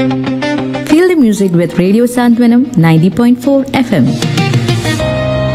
Feel the music with Radio Santwanam 90.4 FM.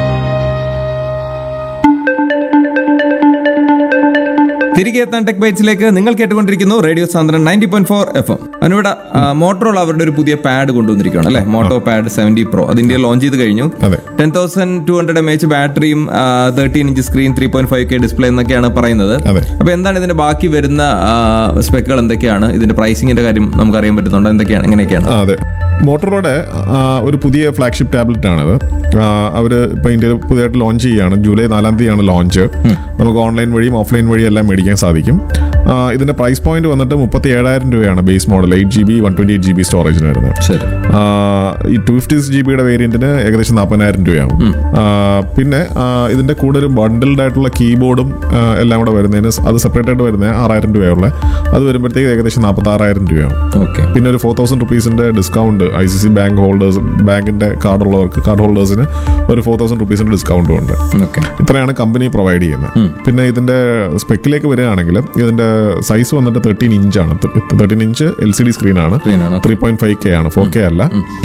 തിരികെ എത്താൻ tech ബൈറ്റ്സിലേക്ക് നിങ്ങൾ കേട്ടുകൊണ്ടിരിക്കുന്നു റേഡിയോ സാന്ദ്രൻ ninety point four F M അതിനിവിടെ മോട്ടറോള അവരുടെ ഒരു പുതിയ പാഡ് കൊണ്ടുവന്നിരിക്കുകയാണ് അല്ലെ മോട്ടോ പാഡ് സെവന്റി പ്രോ അത് ഇന്ത്യയിൽ ലോഞ്ച് ചെയ്ത് കഴിഞ്ഞു അതെ. Ten thousand two hundred M H ബാറ്ററിയും thirteen inch screen three point five K display എന്നൊക്കെയാണ് പറയുന്നത് അതെ. അപ്പൊ എന്താണ് ഇതിന്റെ ബാക്കി വരുന്ന സ്പെക്കുകൾ എന്തൊക്കെയാണ് ഇതിന്റെ പ്രൈസിങ്ങിന്റെ കാര്യം നമുക്ക് അറിയാൻ പറ്റുന്നുണ്ട് എന്തൊക്കെയാണ് എങ്ങനെയൊക്കെയാണ് ആ, അതെ മോട്ടറോടെ ആ, ഒരു പുതിയ ഫ്ലാഗ്ഷിപ്പ് ടാബ്ലറ്റ് ആണിത് അവർ ഇപ്പോൾ ഇന്ത്യയിൽ പുതിയതായിട്ട് ലോഞ്ച് ചെയ്യുകയാണ് ജൂലൈ നാലാം തീയതിയാണ് ലോഞ്ച് നമുക്ക് ഓൺലൈൻ വഴിയും ഓഫ്ലൈൻ വഴിയും എല്ലാം മേടിക്കാൻ സാധിക്കും ആ, ഇതിന്റെ പ്രൈസ് പോയിന്റ് വന്നിട്ട് മുപ്പത്തി ഏഴായിരം രൂപയാണ് base model eight G B one twenty eight G B സ്റ്റോറേജിന് വരുന്നത് ശരി ആ, ഈ ടു ഫിഫ്റ്റി സിക്സ് ജി ബിയുടെ വേരിയന്റിന് ഏകദേശം നാൽപ്പതിനായിരം രൂപയാവും ആ, പിന്നെ ആ, ഇതിന്റെ കൂടെ ഒരു ബണ്ടിൽഡ് ആയിട്ടുള്ള കീബോർഡും ആ, എല്ലാം കൂടെ വരുന്നതിന് അത് സെപ്പറേറ്റ് ആയിട്ട് വരുന്നത് ആറായിരം രൂപയുള്ള അത് വരുമ്പോഴത്തേക്ക് ഏകദേശം നാൽപ്പത്തി ആറായിരം രൂപയാവും ഓക്കെ പിന്നെ ഒരു ഫോർ തൗസൻഡ് റുപ്പീസിന്റെ discount I C C bank holders ബാങ്കിന്റെ കാർഡ് ഉള്ളവർക്ക് കാർഡ് ഹോൾഡേഴ്സിന് ഒരു ഫോർ തൗസൻഡ് റുപ്പീസിന്റെ ഡിസ്കൗണ്ടും ഉണ്ട് ഓക്കെ ഇത്രയാണ് കമ്പനി പ്രൊവൈഡ് ചെയ്യുന്നത് പിന്നെ ഇതിന്റെ സ്പെക്കിലേക്ക് വരികയാണെങ്കിൽ ഇതിന്റെ സൈസ് വന്നിട്ട് തേർട്ടീൻ ഇഞ്ചാണ് thirteen inch L C D സ്ക്രീനാണ് Screen ആണ്. ത്രീ പോയിന്റ് ഫൈവ് കെ ആണ് ഫോർ കെ അല്ല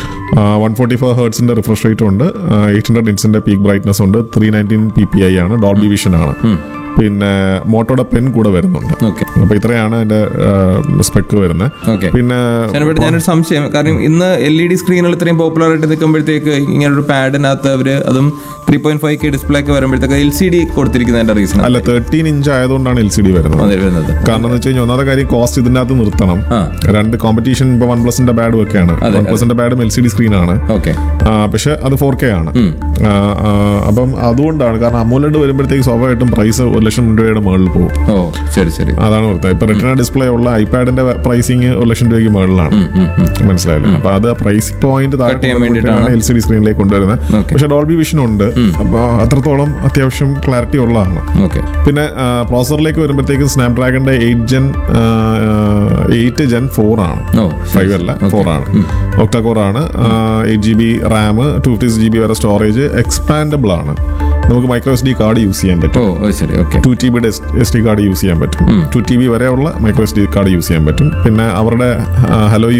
വൺ ഫോർട്ടി ഫോർ ഹേർട്സിന്റെ റിഫ്രഷ് റേറ്റ് ഉണ്ട് എയ്റ്റ് ഹൺഡ്രഡ് ഇൻസിന്റെ പീക്ക് ബ്രൈറ്റ്നസ് ഉണ്ട് three nineteen P P I ആണ് ഡോൾബി വിഷൻ ആണ് പിന്നെ മോട്ടോയുടെ പെൻ കൂടെ വരുന്നുണ്ട് ഓക്കെ അപ്പൊ ഇത്രയാണ് അതിന്റെ സ്പെക്ക് വരുന്നത് ഓക്കെ പിന്നെ ഞാനിവിടെ ഞാനൊരു സംശയം കാരണം ഇന്ന് എൽ ഇ ഡി സ്ക്രീനുകൾ ഇത്രയും പോപ്പുലർ ആയിട്ട് നിൽക്കുമ്പോഴത്തേക്ക് ഇങ്ങനൊരു പാഡിനകത്ത് അവര് അതും three point five K display ഒക്കെ വരുമ്പോഴത്തേക്ക് എൽ സി ഡി കൊടുത്തിരിക്കുന്നതിന്റെ റീസൺ അല്ല തേർട്ടീൻ ഇഞ്ച് ആയതുകൊണ്ടാണ് എൽ സി ഡി വരുന്നത് വരുന്നത് കാരണം എന്ന് വെച്ച് കഴിഞ്ഞാൽ ഒന്നാമത്തെ കാര്യം കോസ്റ്റ് ഇതിന്റെ അകത്ത് നിർത്തണം ആ. രണ്ട് കോമ്പറ്റീഷൻ ഇപ്പൊ വൺ പ്ലസിന്റെ ബാഡും ഒക്കെയാണ് അതെ, വൺ പ്ലസിന്റെ ബാഡും എൽ സി ഡി സ്ക്രീനാണ് ഓക്കെ പക്ഷെ അത് ഫോർ കെ ആണ് ആ, ആ, അപ്പം അതുകൊണ്ടാണ് കാരണം അമൂലഡ് വരുമ്പോഴത്തേക്ക് സ്വാഭാവികമായിട്ടും പ്രൈസ് ഒരു ലക്ഷം രൂപയുടെ മുകളിൽ പോകും ഓ ശരി ശരി അതാണ് ഓർത്തത് ഇപ്പൊ റിട്ടേൺ ഡിസ്പ്ലേ ഉള്ള ഐപാഡിന്റെ പ്രൈസിങ് ഒരു ലക്ഷം രൂപയ്ക്ക് മുകളിലാണ് മനസ്സിലായില്ലേ അപ്പൊ അത് പ്രൈസ് പോയിന്റ് ചെയ്യാൻ വേണ്ടിയിട്ടാണ്. എൽ സി ഡി സ്ക്രീനിലേക്ക് കൊണ്ടുവരുന്നത് Okay. പക്ഷെ ഡോൾബി വിഷൻ ഉണ്ട് അപ്പൊ അത്രത്തോളം അത്യാവശ്യം ക്ലാരിറ്റി ഉള്ളതാണ് ഓക്കെ പിന്നെ പ്രോസറിലേക്ക് വരുമ്പോഴത്തേക്കും സ്നാപ്ഡ്രാഗണിന്റെ eight gen eight gen four ആണ് ഓ ഫൈവ് അല്ല ഫോർ ആണ് ഒക്ട കോർ ആണ് eight G B RAM two fifty G B വരെ സ്റ്റോറേജ് എക്സ്പാൻഡബിൾ ആണ് നമുക്ക് micro S D card use ചെയ്യാൻ പറ്റും ഓ ഓ, ശരി ഓക്കെ ടു ടി ബിയുടെ എസ് ഡി കാർഡ് യൂസ് ചെയ്യാൻ പറ്റും ടു ടി ബി വരെയുള്ള micro S D card use ചെയ്യാൻ പറ്റും പിന്നെ അവരുടെ ഹലോ